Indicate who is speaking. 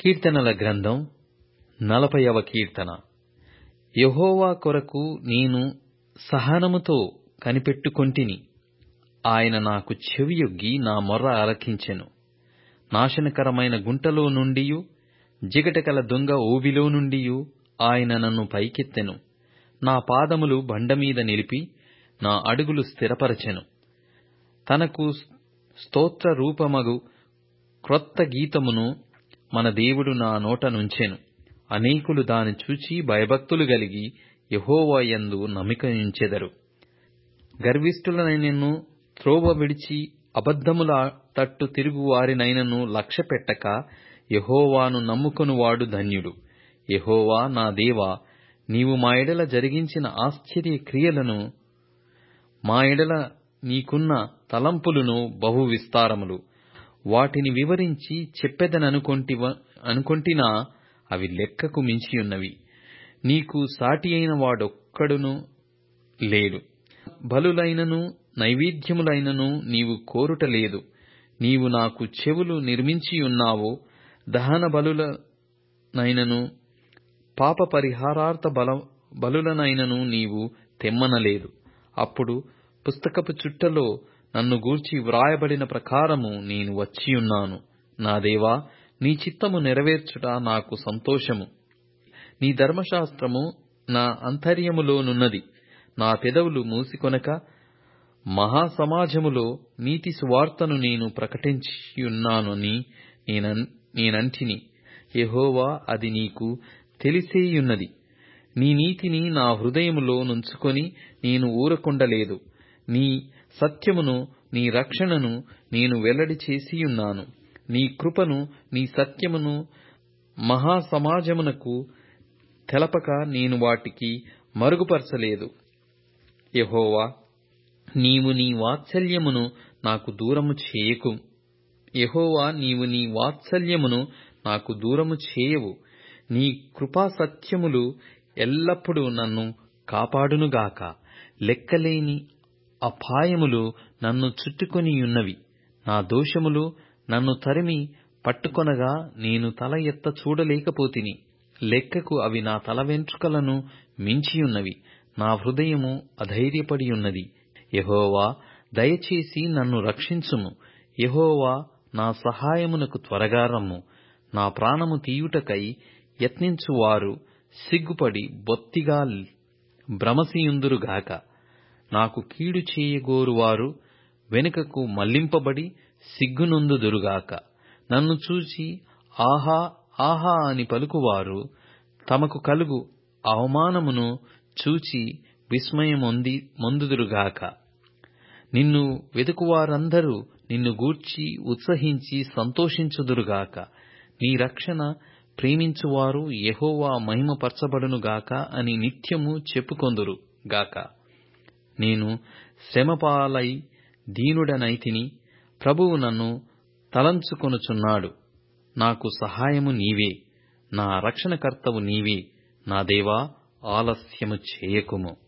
Speaker 1: కీర్తనల గ్రంథం నలభైవ కీర్తన యెహోవా కొరకు నేను సహనముతో కనిపెట్టుకొంటిని ఆయన నాకు చెవియొగ్గి నా మొర్ర ఆలకించెను నాశనకరమైన గుంటలో నుండియు జిగటగల దొంగ ఊబిలో నుండియు ఆయన నన్ను పైకెత్తెను నా పాదములు బండమీద నిలిపి నా అడుగులు స్థిరపరచెను తనకు స్తోత్ర రూపమగు క్రొత్త గీతమును మన దేవుడు నా నోట నుంచెను అనేకులు దాని చూచి భయభక్తులు గలిగి యెహోవా యందు నమ్మికయుంచెదరు గర్విష్ఠులనైనను త్రోవ విడిచి అబద్ధముల తట్టు తిరుగు వారినైనను లక్ష్యపెట్టక యెహోవాను నమ్ముకొనువాడు ధన్యుడు యెహోవా నా దేవా నీవు మా ఎడల జరిగించిన ఆశ్చర్య క్రియలను మా ఎడల నీకున్న తలంపులను బహు విస్తారములు వాటిని వివరించి చెప్పెదననుకొంటివ అనుకొంటినా అవి లెక్కకు మించియున్నవి నీకు సాటియైన వాడొక్కడును లేడు బలులైనను నైవేద్యములైనను నీవు కోరుట లేదు నీవు నాకు చెవులు నిర్మించియున్నావు దహన బలులనైనను పాప పరిహారార్థ బల బలులనైనను నీవు తెమ్మనలేదు అప్పుడు పుస్తకపు చుట్టలో నన్ను గూర్చి వ్రాయబడిన ప్రకారము నేను వచ్చియున్నాను నా దేవా నీ చిత్తము నెరవేర్చుట నాకు సంతోషము నీ ధర్మశాస్త్రము నా అంతర్యములోనున్నది నా పెదవులు మూసికొనక మహాసమాజములో నీతి సువార్తను నేను ప్రకటించియున్నానని నేనంటిని యెహోవా అది నీకు తెలిసేయున్నది నీ నీతిని నా హృదయములో నుంచుకొని నేను ఊరకుండలేదు నీ సత్యమును నీ రక్షణను నేను వెల్లడి చేసియున్నాను నీ కృపను నీ సత్యమును మహాసమాజమునకు తెలపక నేను వాటికి మరుగుపరచలేదు యెహోవా నీవు నీ వాత్సల్యమును నాకు దూరము చేయకు యెహోవా నీవు నీ వాత్సల్యమును నాకు దూరము చేయవు నీ కృపా సత్యములు ఎల్లప్పుడూ నన్ను కాపాడునుగాక లెక్కలేని అపాయములు నన్ను చుట్టుకొనియున్నవి నా దోషములు నన్ను తరిమి పట్టుకొనగా నేను తల ఎత్త చూడలేకపోతిని లెక్కకు అవి నా తల వెంట్రుకలను మించియున్నవి నా హృదయము అధైర్యపడియున్నది యెహోవా దయచేసి నన్ను రక్షించుము యెహోవా నా సహాయమునకు త్వరగా రమ్ము నా ప్రాణము తీయుటకై యత్నించువారు సిగ్గుపడి బొత్తిగా భ్రమసియుందురుగాక నాకు కీడు చేయగోరువారు వెనుకకు మళ్లింపబడి సిగ్గునొందుదురుగాక నన్ను చూచి ఆహా ఆహా అని పలుకువారు తమకు కలుగు అవమానమును చూచి విస్మయమొంది మొందుదురుగాక నిన్ను వెతుకువారందరూ నిన్ను గూర్చి ఉత్సహించి సంతోషించుదురుగాక నీ రక్షణ ప్రేమించువారు యెహోవా మహిమపరచబడునుగాక అని నిత్యము చెప్పుకొందురు గాక నేను శ్రమపాలై దీనుడనైతిని ప్రభువు నన్ను తలంచుకొనుచున్నాడు నాకు సహాయము నీవే నా రక్షణకర్తవు నీవే నా దేవా ఆలస్యము చేయకుము